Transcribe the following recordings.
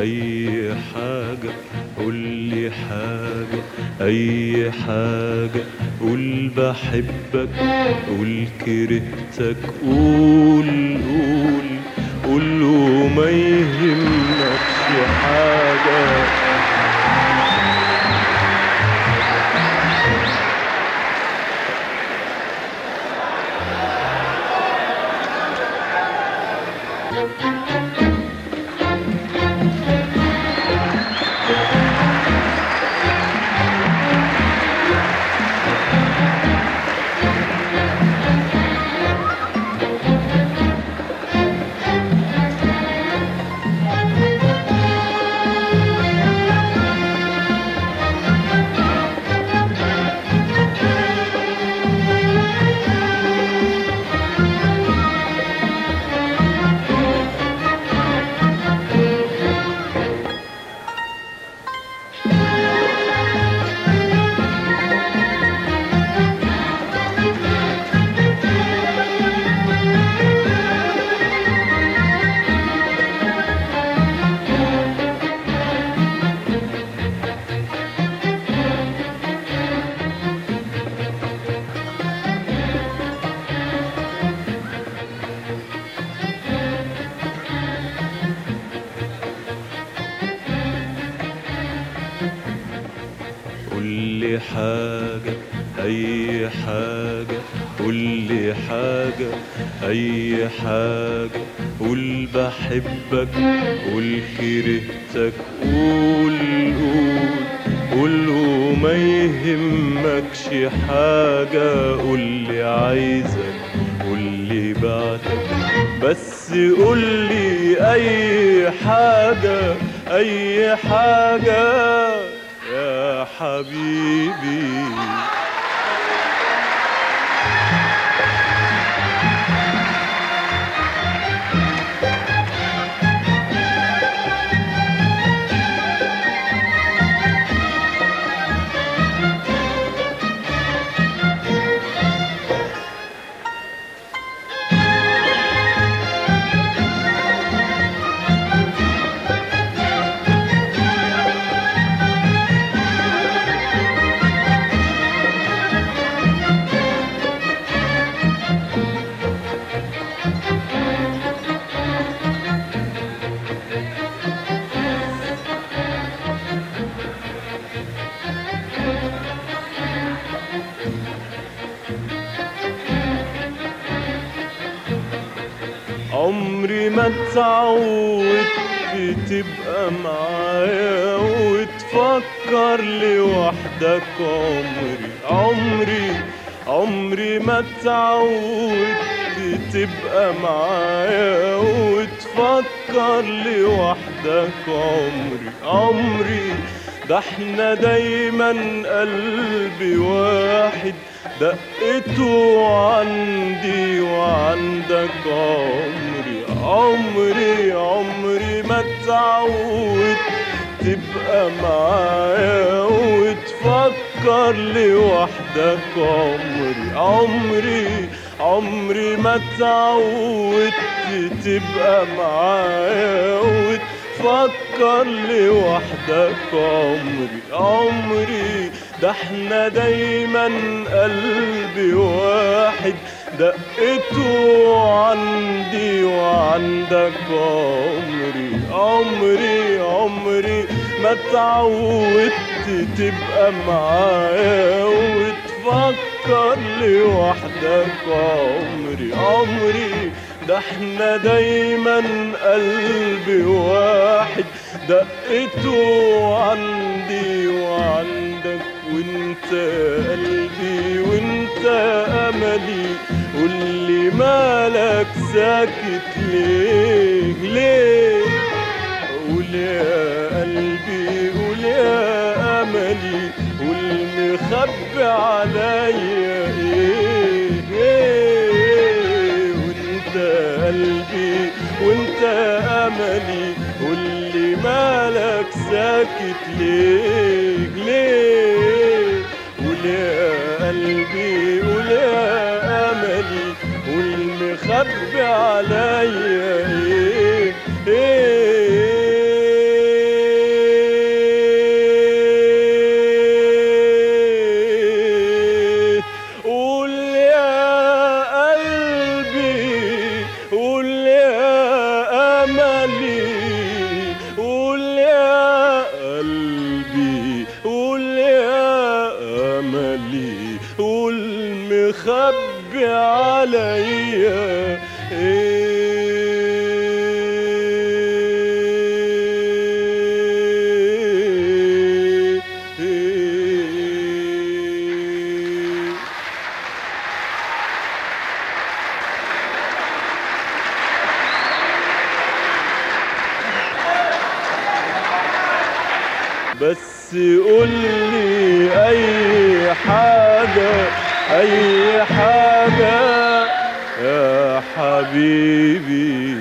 اي حاجة قول لي حاجة اي حاجة قول بحبك قول كرهتك قول قول قول وما يهمكش حاجة قول لي حاجة أي حاجة قول لي حاجة أي حاجة قول بحبك قول كرهتك قول قول قول وما يهمكش حاجة قول لي عايزك قول لي بعتك بس قول لي أي حاجة أي حاجة يا حبيبي عمري ما اتعودت تبقى معايا وتفكر لوحدك عمري عمري عمري ما اتعودت تبقى معايا وتفكر لوحدك عمري عمري ده احنا دايما قلبي واحد دقته عندي وعندك عمري عمري عمري ما اتعودت تبقى معايا وتفكر لوحدك عمري عمري عمري ما اتعودت تبقى معايا وتفكر لوحدك عمري عمري ده احنا دايما قلبي واحد دقته عندي وعندك عمري عمري عمري ما اتعودت تبقى معايا وتفكر لوحدك عمري عمري ده احنا دايما قلبي واحد دقته عندي وعندك وانت قلبي وانت املي قولي مالك ساكت ليه ليه قول يا قلبي قول يا املي قول مخبي عليا ايه ايه وانت قلبي وانت املي قولي مالك ساكت ليه ليه قول يا قلبي قول يا املي قول مخبي عليا ايه ايه مخبي عليا إيه إيه بس قولي اي حاجة اي حاجة يا حبيبي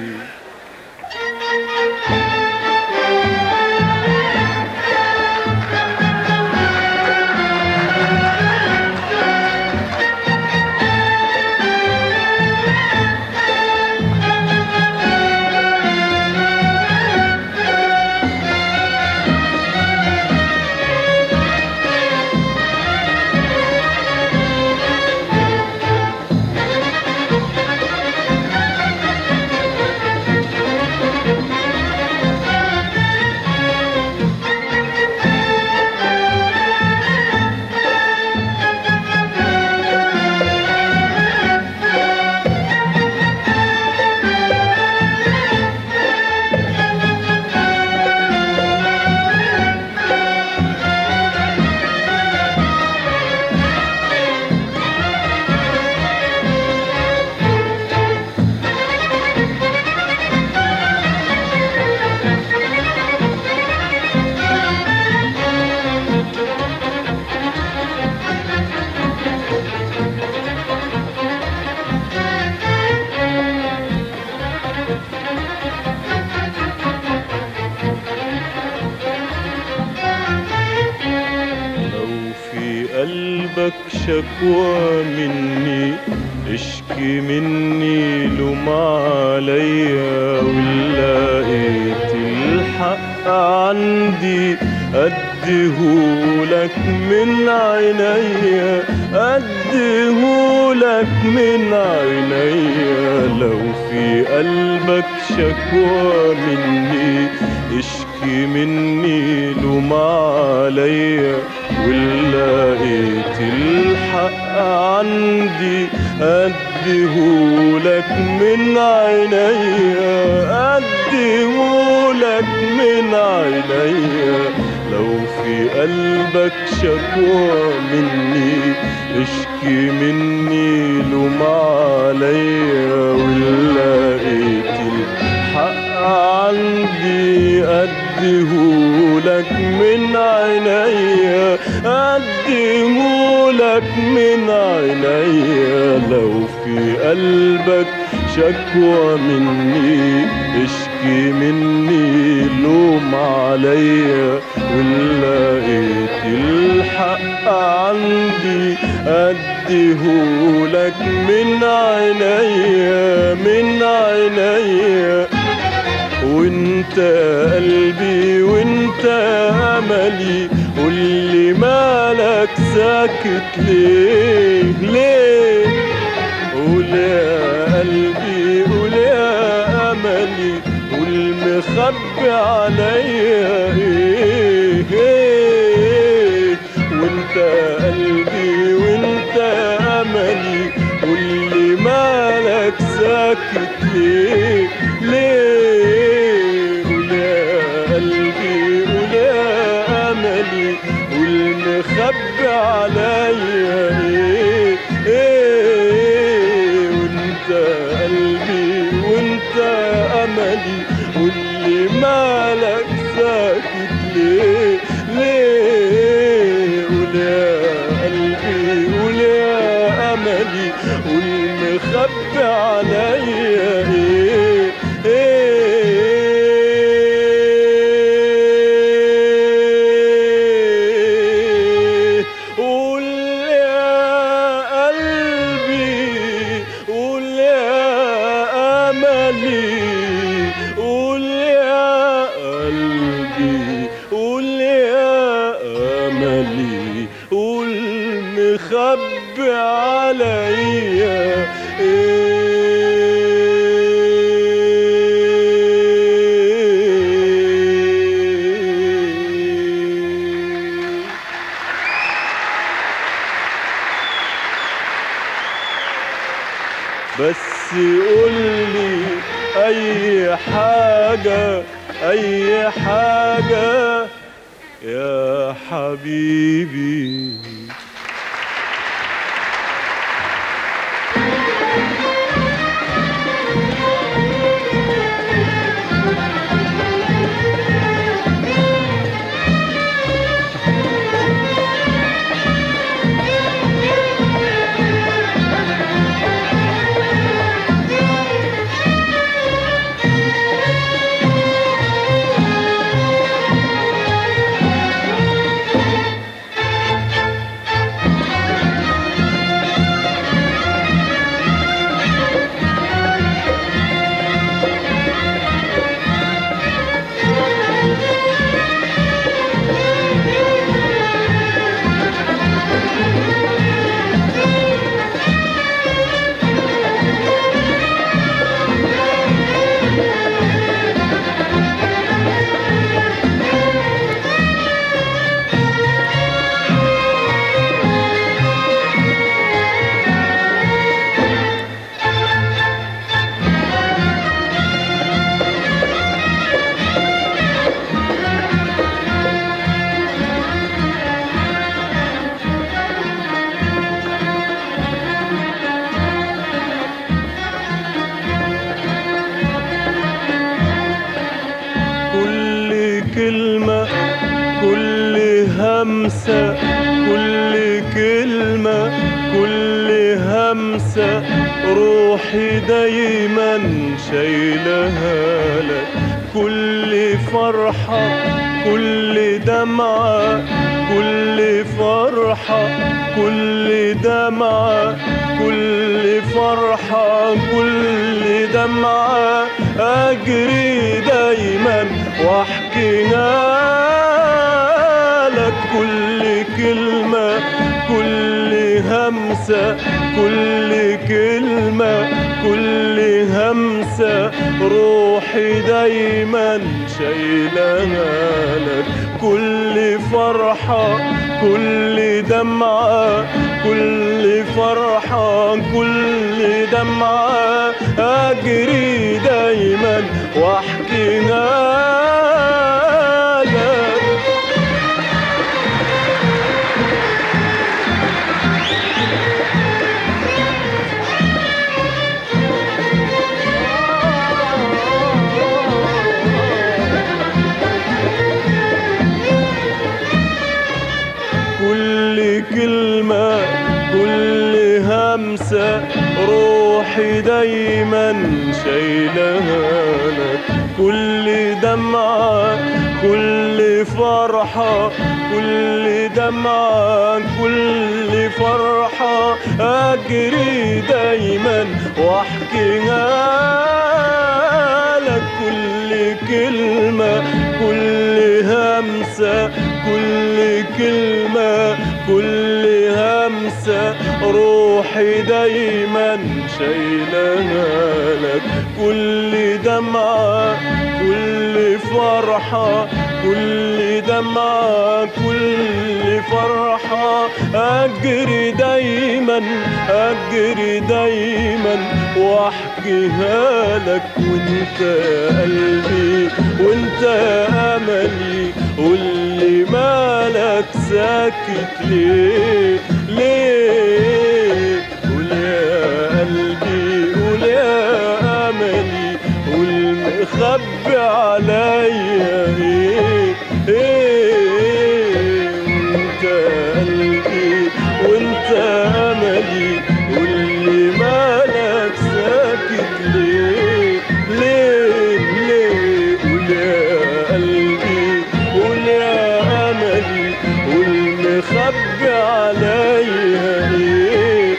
لو في قلبك شكوى مني اشكي مني لوم عليا ولقيت الحق عندي أديهولك من عينيا أديهولك من عينيا لو في قلبك شكوى مني اشكي مني لوم عليا ولقيت الحق عندي أديهولك من عينيا أديهولك من عينيا لو في قلبك شكوى مني اشكي مني لوم عليا ولقيت الحق عندي أديهولك من عينيا أديهولك من عينيا لو في قلبك شكوى مني اشكي مني لوم عليا ولقيت الحق عندي أديهولك من عينيا من عينيا وانت قلبي وانت املي قولي مالك ساكت ليه ليه قول يا قلبي قول يا املي قول مخبي عليا ايه ايه وانت قلبي وانت املي قولي مالك ساكت ليه ليه قول يا قلبي قول يا املي قول مخبي عليا ايه ايه وانت قلبي وانت املي قولي مالك ساكت ليه ليه قول يا قلبي قول يا املي قول مخبي عليا ايه ايه قول يا قلبي قول يا املي قول يا قلبي قول يا املي قول مخبي عليا ايه بس قولي اي حاجة اي حاجة يا حبيبي كل كلمة كل همسة كل كلمة كل همسة روحي دايما شايلها لك كل فرحة كل دمعة كل فرحة كل دمعة كل فرحة كل دمعة أجري دايما واحكيها لك كل كلمة كل همسة كل كلمة كل همسة روحي دايما شايلها لك كل فرحة كل دمعة كل فرحة كل دمعة أجري دايما واحكيها لك كل كلمة كل همسة روحي دايما شايلها لك كل دمعة كل فرحة كل دمعة كل فرحة أجري دايما واحكيها لك كل كلمة كل همسة كل كلمة كل همسة روحي دايما شايلها لك كل دمعة كل فرحة كل دمعة كل فرحة أجري دايما أجري دايما واحكيها لك وانت قلبي وانت املي قولي مالك ساكت ليه ليه قول يا قلبي قول يا املي قول مخبي عليا ايه ايه وانت قلبي وانت املي قولي مالك ساكت ليه ليه ليه قول يا قلبي قول يا املي قول مخبي عليا ايه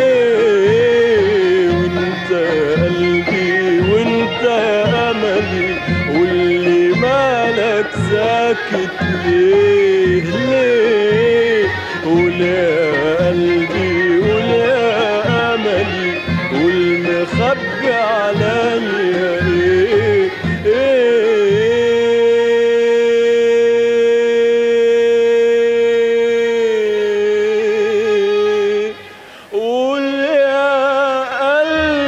ايه وانت قلبي وانت املي قولي مالك ساكت ليه ليه قول يا قلبي قول يا املي قول مخبي عليا ايه ايه قول يا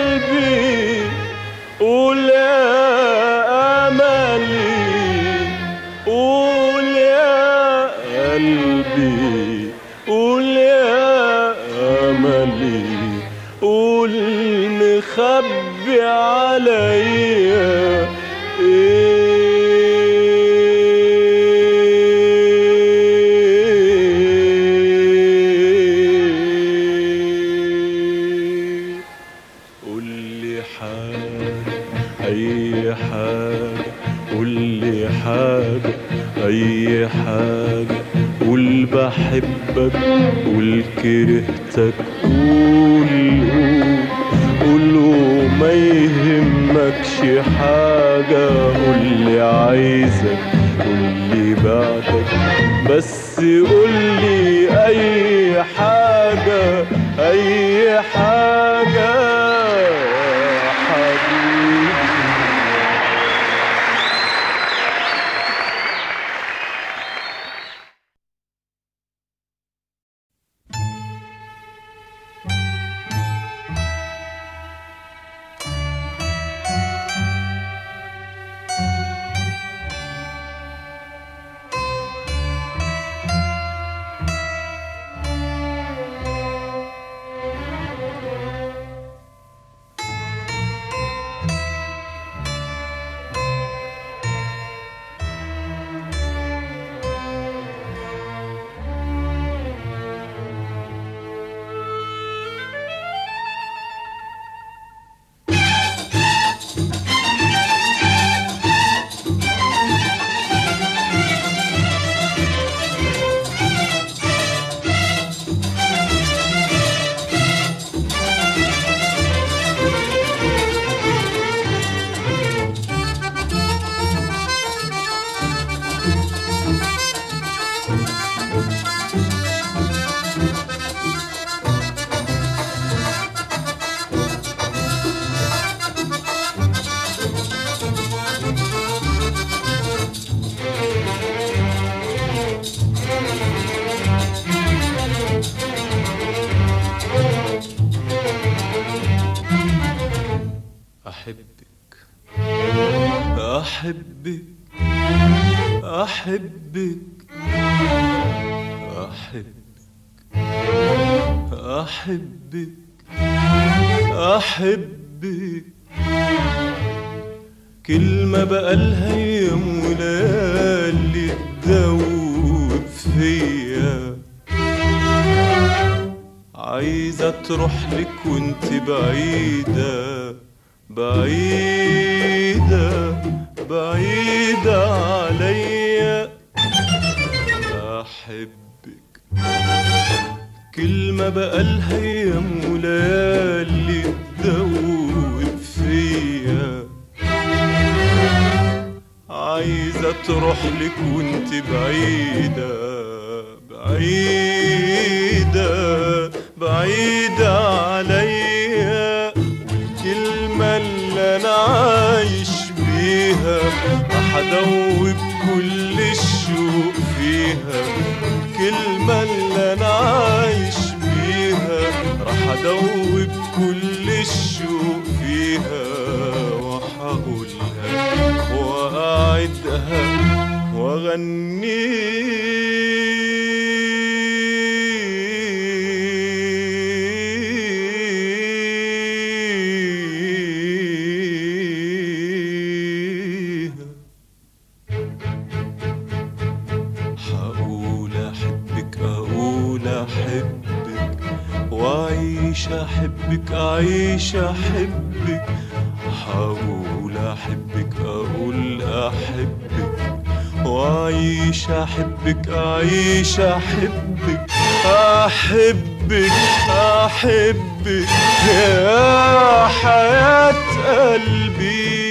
قلبي قول يا أملي قول مخبي عليا إيه قول لي حاجة أي حاجة قول لي حاجة أي حاجة قول بحبك قول كرهتك قول قول قول وما يهمكش حاجة قول لي عايزك قول لي بعدك بس قول لي أي حاجة أي حاجة حبيبي أحبك أحبك أحبك أحبك أحبك أحبك كلمة بقالها يوم وليالي تدوب فيا عايزة تروح لك وانت بعيدة بعيدة بعيدة عليا أحبك كلمة بقالها يوم وليالي تدوب فيا عايزة تروح لك وانت بعيدة بعيدة بعيدة عليا والكلمة اللي أنا عايش بيها راح أدوب كل الشوق فيها الكلمة اللي أنا عايش بيها راح أدوب كل الشوق فيها وهقولها وأعدها وأغنيها هقول أحبك أقول أحبك وأعيش أحبك أعيش أحبك هقول أحبك أقول أحبك وأعيش أحبك أعيش أحبك أحبك أحبك يا حياة قلبي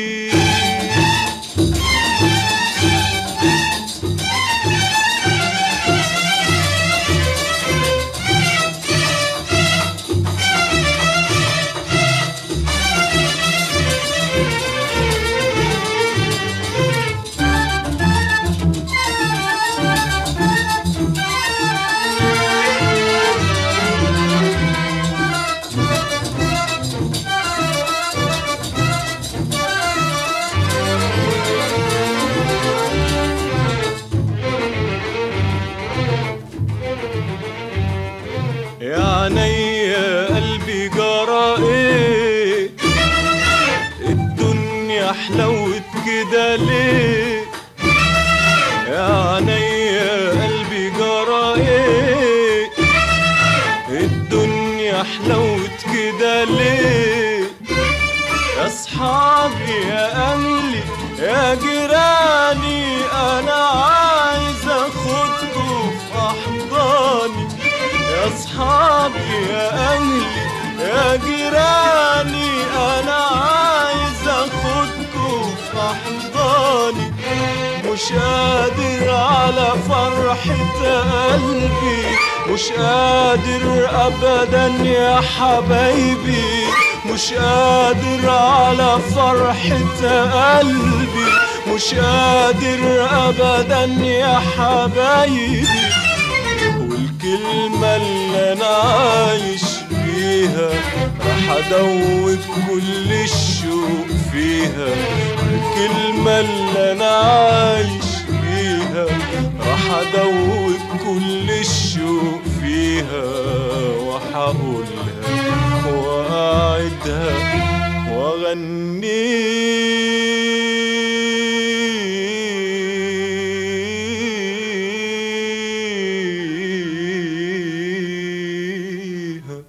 عينيا قلبي جرى ايه الدنيا حلوت كده ليه يا عينيا قلبي جرى ايه الدنيا حلوت كده ليه يا اصحابي يا اهلي يا جيراني انا عايز اخدكم في احضاني يا اصحابي يا اهلي يا جيراني انا عايز اخدكم في احضاني مش قادر على فرحة قلبي مش قادر ابدا يا حبايبي مش قادر على فرحة قلبي مش قادر ابدا يا حبايبي والكلمة اللي انا عايش بيها راح ادوب كل الشوق فيها الكلمة اللي انا عايش بيها راح ادوب كل الشوق فيها وحقولها واعدها واغنيها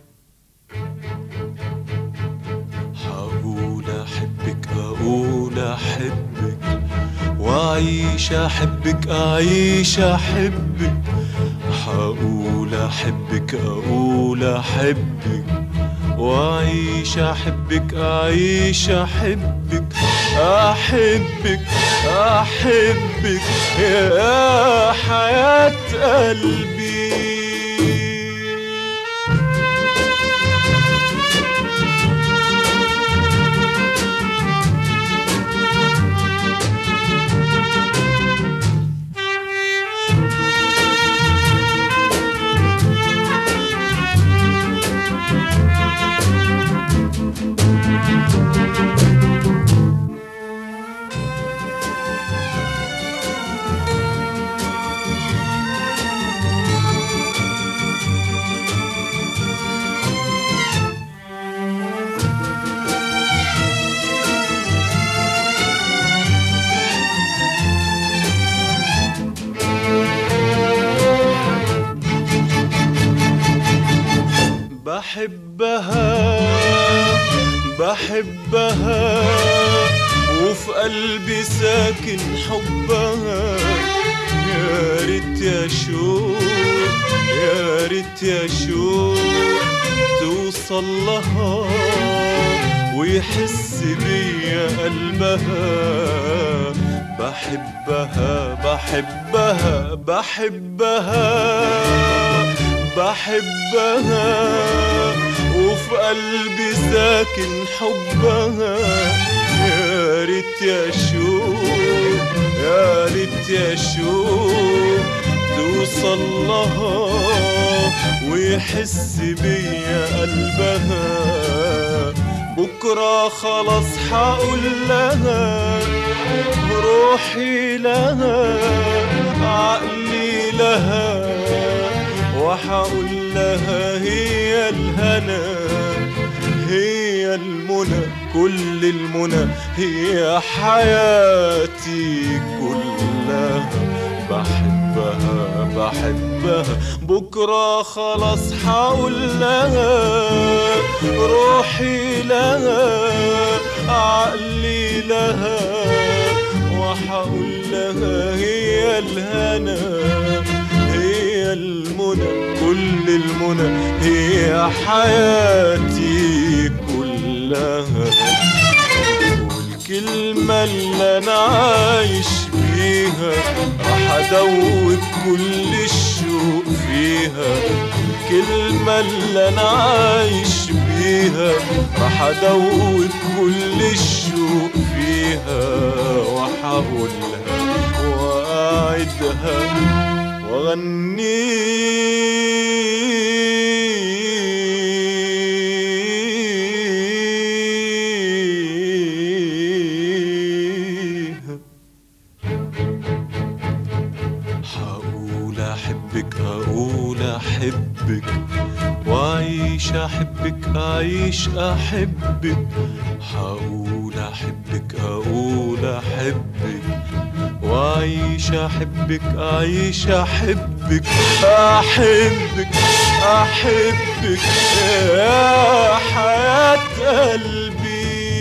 حقول احبك اقول احبك واعيش احبك اعيش احبك حقول احبك اقول احبك واعيش احبك اعيش احبك احبك احبك يا حياة قلبي بحبها بحبها وفي قلبي ساكن حبها يا ريت يا شوق يا ريت يا شوق توصل لها ويحس بيا قلبها بحبها بحبها بحبها بحبها وفي قلبي ساكن حبها يا ريت يا شوق يا ريت يا شوق توصل لها ويحس بيا قلبها بكرة خلاص حقول لها روحي لها عقلي لها وحقول لها هي الهنا هي المنى كل المنى هي حياتي كلها بحبها بحبها بكرة خلاص حقول لها روحي لها عقلي لها وحقول لها هي الهنا هي المنى كل المنى هي حياتي كلها والكلمة اللي أنا عايش بيها راح أدوب كل الشوق فيها الكلمة اللي أنا عايش بيها راح أدوب كل الشوق فيها وحقولها وأعدها وأغنيها حقول أحبك أقول أحبك وأعيش أحبك أعيش أحبك حقول أحبك أقول أحبك وأعيش أحبك أعيش أحبك أحبك أحبك يا حياة قلبي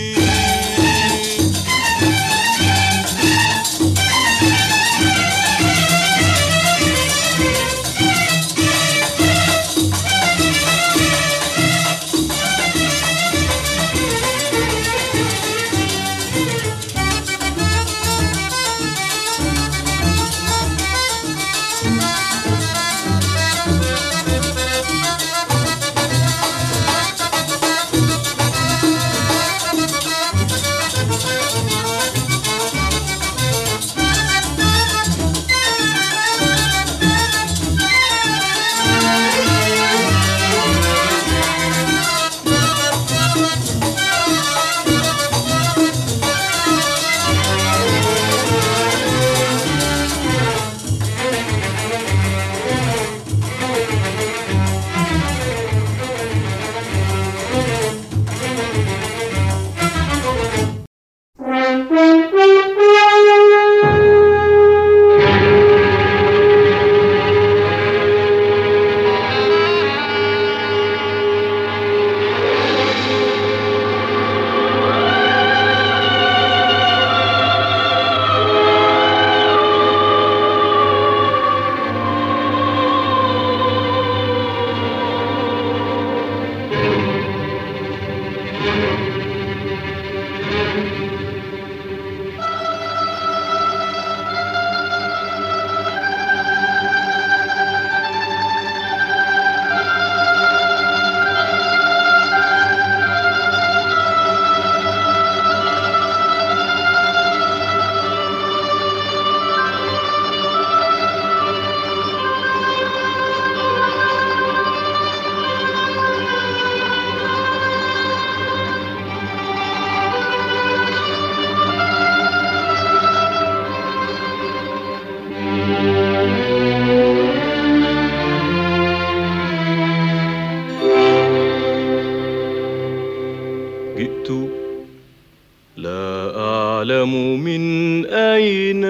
جئت لا أعلم من أين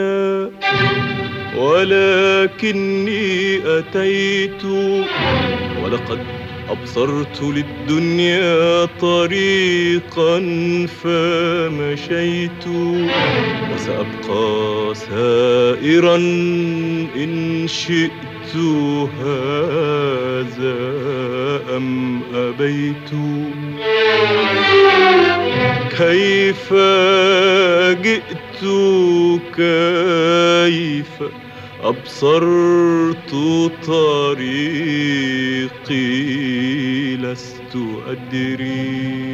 ولكني أتيت ولقد أبصرت للدنيا طريقا فمشيت وسأبقى سائرا إن شئت هذا أم أبيت كيف جئت كيف أبصرت طريقي لست أدري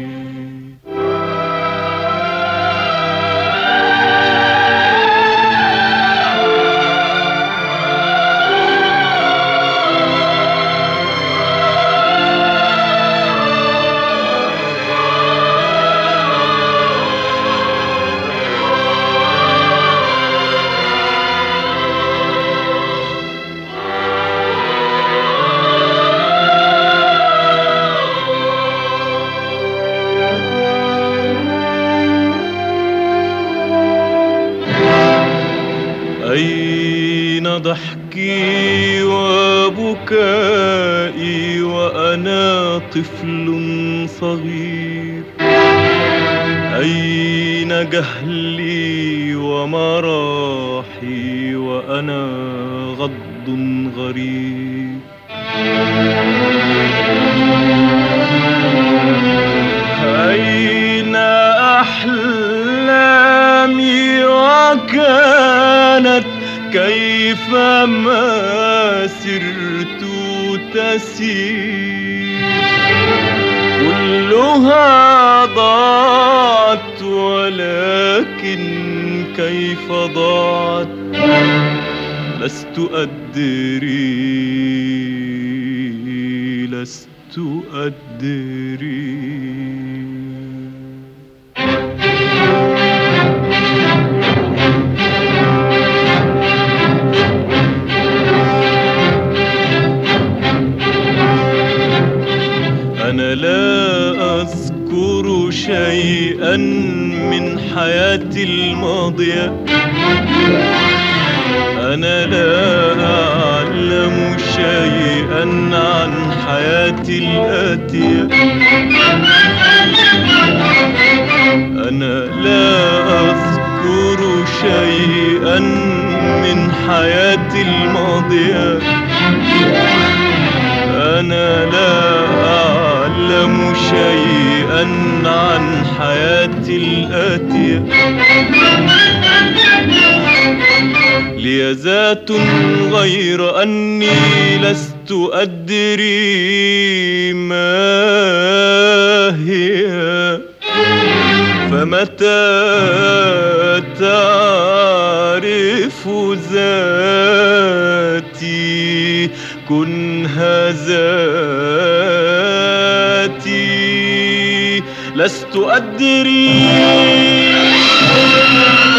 أين ضحكي وبكائي وأنا طفل صغير أين جهلي ومراحي وأنا غض غريب أين أحلامي وكانت كيفما سرت تسير كلها ضاعت ولكن كيف ضاعت لست أدري لست أدري لا أذكر شيئا من حياتي الماضية أنا لا أعلم شيئا عن حياتي الآتية أنا لا أذكر شيئا من حياتي الماضية أنا لا أعلم شيئا عن حياتي الآتية لي ذات غير أني لست أدري ما هي فمتى تعرف ذاتي كنها ذاتي لست أدري